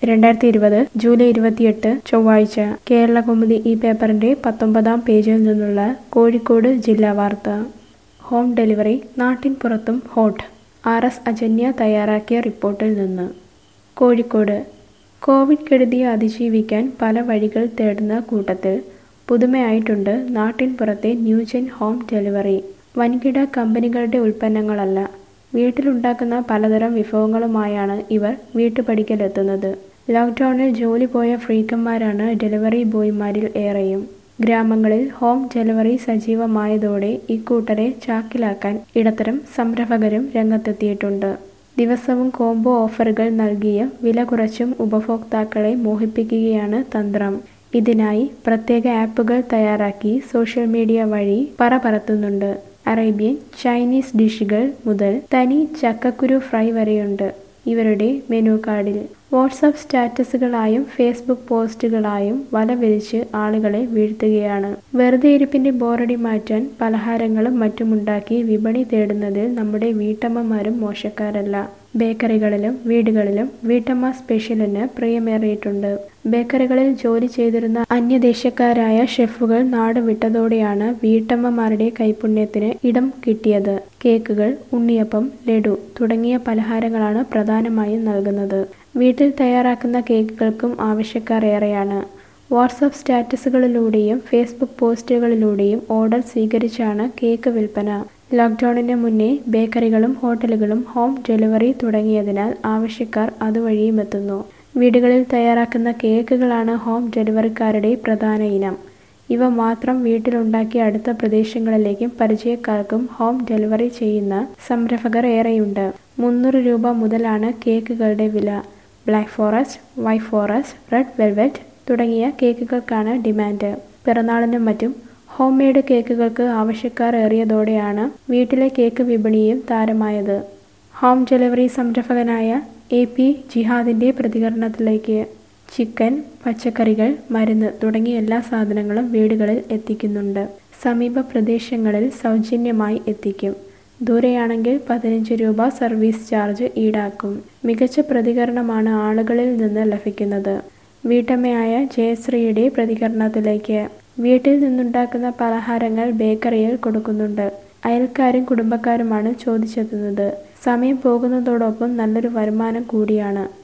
രണ്ടായിരത്തി ഇരുപത് ജൂലൈ ഇരുപത്തിയെട്ട് ചൊവ്വാഴ്ച കേരളകൗമുദി ഈ പേപ്പറിന്റെ പത്തൊമ്പതാം പേജിൽ നിന്നുള്ള കോഴിക്കോട് ജില്ലാ വാർത്ത ഹോം ഡെലിവറി നാട്ടിൻ പുറത്തും ഹോട്ട് ആർ എസ് അജന്യ തയ്യാറാക്കിയ റിപ്പോർട്ടിൽ നിന്ന് കോഴിക്കോട് കോവിഡ് കെടുതിയെ അതിജീവിക്കാൻ പല വഴികൾ തേടുന്ന കൂട്ടത്തിൽ പുതുമയായിട്ടുണ്ട് നാട്ടിൻ പുറത്തെ ന്യൂജൻ ഹോം ഡെലിവറി വൻകിട കമ്പനികളുടെ ഉൽപ്പന്നങ്ങളല്ല വീട്ടിലുണ്ടാക്കുന്ന പലതരം വിഭവങ്ങളുമായാണ് ഇവർ വീട്ടുപടിക്കലെത്തുന്നത് ലോക്ക്ഡൗണിൽ ജോലി പോയ ഫ്രീക്കന്മാരാണ് ഡെലിവറി ബോയ്മാരിൽ ഏറെയും ഗ്രാമങ്ങളിൽ ഹോം ഡെലിവറി സജീവമായതോടെ ഇക്കൂട്ടരെ ചാക്കിലാക്കാൻ ഇടത്തരം സംരംഭകരും രംഗത്തെത്തിയിട്ടുണ്ട് ദിവസവും കോംബോ ഓഫറുകൾ നൽകിയ വില കുറച്ചും ഉപഭോക്താക്കളെ മോഹിപ്പിക്കുകയാണ് തന്ത്രം ഇതിനായി പ്രത്യേക ആപ്പുകൾ തയ്യാറാക്കി സോഷ്യൽ മീഡിയ വഴി പറ പറത്തുന്നുണ്ട് അറേബ്യൻ ചൈനീസ് ഡിഷുകൾ മുതൽ തനി ചക്കക്കുരു ഫ്രൈ വരെയുണ്ട് ഇവരുടെ മെനു കാർഡിൽ വാട്സാപ്പ് സ്റ്റാറ്റസുകളായും ഫേസ്ബുക്ക് പോസ്റ്റുകളായും വല വിരിച്ച് ആളുകളെ വീഴ്ത്തുകയാണ് വെറുതെ ഇരിപ്പിന്റെ ബോറടി മാറ്റാൻ പലഹാരങ്ങളും മറ്റുമുണ്ടാക്കി വിപണി തേടുന്നതിൽ നമ്മുടെ വീട്ടമ്മമാരും മോശക്കാരല്ല ബേക്കറികളിലും വീടുകളിലും വീട്ടമ്മ സ്പെഷ്യലിന് പ്രിയമേറിയിട്ടുണ്ട് ബേക്കറികളിൽ ജോലി ചെയ്തിരുന്ന അന്യദേശക്കാരായ ഷെഫുകൾ നാട് വിട്ടതോടെയാണ് വീട്ടമ്മമാരുടെ കൈപുണ്യത്തിന് ഇടം കിട്ടിയത് കേക്കുകൾ ഉണ്ണിയപ്പം ലഡു തുടങ്ങിയ പലഹാരങ്ങളാണ് പ്രധാനമായും നൽകുന്നത് വീട്ടിൽ തയ്യാറാക്കുന്ന കേക്കുകൾക്കും ആവശ്യക്കാർ ഏറെയാണ് വാട്സാപ്പ് സ്റ്റാറ്റസുകളിലൂടെയും ഫേസ്ബുക്ക് പോസ്റ്റുകളിലൂടെയും ഓർഡർ സ്വീകരിച്ചാണ് കേക്ക് വിൽപ്പന ലോക്ക്ഡൌണിന് മുന്നേ ബേക്കറികളും ഹോട്ടലുകളും ഹോം ഡെലിവറി തുടങ്ങിയതിനാൽ ആവശ്യക്കാർ അതുവഴിയും എത്തുന്നു വീടുകളിൽ തയ്യാറാക്കുന്ന കേക്കുകളാണ് ഹോം ഡെലിവറിക്കാരുടെ പ്രധാന ഇനം ഇവ മാത്രം വീട്ടിലുണ്ടാക്കി അടുത്ത പ്രദേശങ്ങളിലേക്കും പരിചയക്കാർക്കും ഹോം ഡെലിവറി ചെയ്യുന്ന സംരംഭകർ ഏറെയുണ്ട് മുന്നൂറ് രൂപ മുതലാണ് കേക്കുകളുടെ വില black forest white forest red velvet തുടങ്ങിയ കേക്കുകൾക്കാണ് ഡിമാൻഡ് പിറന്നാളിനും മറ്റും ഹോം മെയ്ഡ് കേക്കുകൾക്ക് ആവശ്യക്കാർ ഏറിയതോടെയാണ് വീട്ടിലെ കേക്ക് വിപണിയും താരമായത് ഹോം ഡെലിവറി സംരംഭകനായ എ പി ജിഹാദിന്റെ പ്രതികരണത്തിലേക്ക് ചിക്കൻ പച്ചക്കറികൾ മരുന്ന് തുടങ്ങിയ എല്ലാ സാധനങ്ങളും വീടുകളിൽ എത്തിക്കുന്നുണ്ട് സമീപ പ്രദേശങ്ങളിൽ സൗജന്യമായി എത്തിക്കും ദൂരെയാണെങ്കിൽ പതിനഞ്ച് രൂപ സർവീസ് ചാർജ് ഈടാക്കും മികച്ച പ്രതികരണമാണ് ആളുകളിൽ നിന്ന് ലഭിക്കുന്നത് വീട്ടമ്മയായ ജയശ്രീയുടെ പ്രതികരണത്തിലേക്ക് വീട്ടിൽ നിന്നുണ്ടാക്കുന്ന പലഹാരങ്ങൾ ബേക്കറിയിൽ കൊടുക്കുന്നുണ്ട് അയൽക്കാരും കുടുംബക്കാരുമാണ് ചോദിച്ചെത്തുന്നത് സമയം പോകുന്നതോടൊപ്പം നല്ലൊരു വരുമാനം കൂടിയാണ്